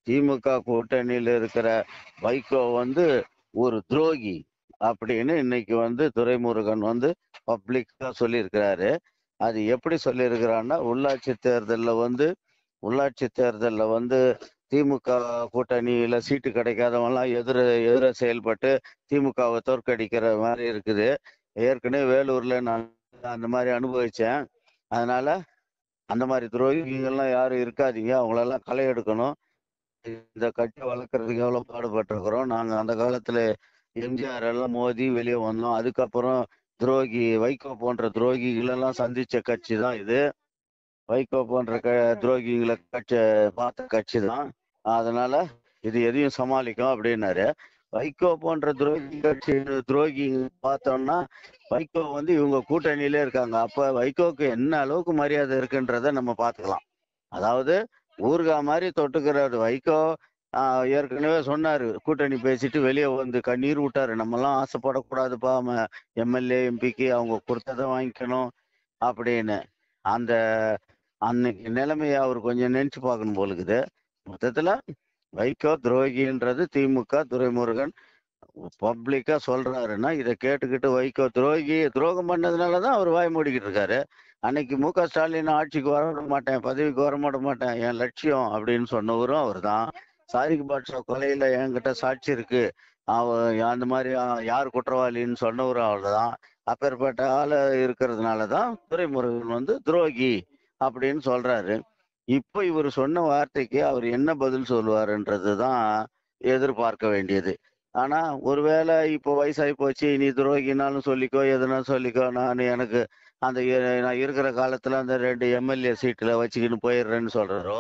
திமுக கூட்டணியில் இருக்கிற வைகோ வந்து ஒரு துரோகி அப்படின்னு இன்னைக்கு வந்து துரைமுருகன் வந்து பப்ளிக்கா சொல்லியிருக்கிறாரு அது எப்படி சொல்லியிருக்கிறான்னா உள்ளாட்சி தேர்தலில் வந்து உள்ளாட்சி தேர்தலில் வந்து திமுக கூட்டணியில சீட்டு கிடைக்காதவங்கலாம் எதிர எதிர செயல்பட்டு திமுகவை தோற்கடிக்கிற மாதிரி இருக்குது ஏற்கனவே வேலூர்ல நான் அந்த மாதிரி அனுபவிச்சேன் அதனால அந்த மாதிரி துரோகிகள்லாம் யாரும் இருக்காதீங்க அவங்களெல்லாம் களை எடுக்கணும் இந்த கட்சி வளர்க்கறதுக்கு எவ்வளோ பாடுபட்டிருக்கிறோம் நாங்கள் அந்த காலத்துல எம்ஜிஆர் எல்லாம் மோதி வெளியே வந்தோம் அதுக்கப்புறம் துரோகி வைகோ போன்ற துரோகிகளெல்லாம் சந்திச்ச கட்சி தான் இது வைகோ போன்ற க துரோகிகளை கட்சி பார்த்த கட்சி தான் அதனால இது எதையும் சமாளிக்கும் அப்படின்னாரு வைகோ போன்ற துரோகி கட்சி துரோகி பார்த்தோம்னா வைகோ வந்து இவங்க கூட்டணியிலே இருக்காங்க அப்ப வைகோக்கு என்ன அளவுக்கு மரியாதை இருக்குன்றத நம்ம பார்த்துக்கலாம் அதாவது ஊர்கா மாதிரி தொட்டுக்கிறாரு வைகோ ஆஹ், ஏற்கனவே சொன்னாரு கூட்டணி பேசிட்டு வெளியே வந்து கண்ணீர் விட்டாரு நம்மலாம் ஆசைப்படக்கூடாதுப்பா எம்எல்ஏ எம்பிக்கு அவங்க கொடுத்ததை வாங்கிக்கணும் அப்படின்னு அந்த அன்னைக்கு நிலைமையை அவர் கொஞ்சம் நினைச்சு பார்க்கணும் போலுக்குது மொத்தத்துல வைகோ துரோகின்றது திமுக துரைமுருகன் பப்ளிக்கா சொல்றாருன்னா இதை கேட்டுக்கிட்டு வைகோ துரோகி துரோகம் பண்ணதுனாலதான் அவர் வாய் மூடிக்கிட்டு இருக்காரு அன்னைக்கு மு க ஸ்டாலின் ஆட்சிக்கு வர விட மாட்டேன் பதவிக்கு வர மாட்ட மாட்டேன் என் லட்சியம் அப்படின்னு சொன்னவரும் அவர் தான் சாரிக் பாட்ஷா கொலையில என்கிட்ட சாட்சி இருக்கு அவ அந்த மாதிரி ஆ, யார் குற்றவாளின்னு சொன்னவரும் அவர் தான் அப்பேற்பட்ட ஆளு இருக்கிறதுனால தான் துரைமுருகன் வந்து துரோகி அப்படின்னு சொல்றாரு இப்போ இவர் சொன்ன வார்த்தைக்கு அவர் என்ன பதில் சொல்லுவாருன்றது தான் எதிர்பார்க்க வேண்டியது ஆனா ஒருவேளை இப்போ வயசாகி போச்சு நீ துரோகினாலும் சொல்லிக்கோ எதுனாலும் சொல்லிக்கோ நான் எனக்கு அந்த இ- நான் இருக்கிற காலத்துல அந்த ரெண்டு எம்எல்ஏ சீட்டுல வச்சுக்கின்னு போயிடுறேன்னு சொல்றாரோ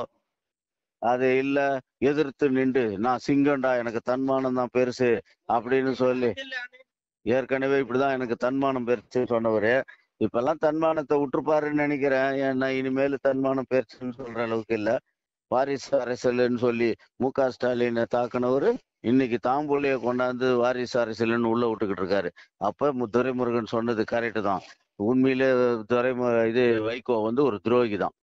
அது இல்ல எதிர்த்து நின்று நான் சிங்கம்டா எனக்கு தன்மானம் தான் பெருசு அப்படின்னு சொல்லி ஏற்கனவே இப்படிதான் எனக்கு தன்மானம் பெருசுன்னு சொன்னவரு இப்பெல்லாம் தன்மானத்தை விட்டுருப்பாருன்னு நினைக்கிறேன் ஏன்னா இனிமேல் தன்மானம் பெருசுன்னு சொல்ற அளவுக்கு இல்ல வாரிசு அரசியல்னு சொல்லி மு க ஸ்டாலினை தாக்குனவரு இன்னைக்கு தாம்பூலியை கொண்டாந்து வாரிசு அரசியல்னு உள்ள விட்டுக்கிட்டு இருக்காரு அப்ப மு- துரைமுருகன் சொன்னது கரெக்டு தான் உண்மையிலே துரைமு இது வைகோ வந்து ஒரு துரோகி தான்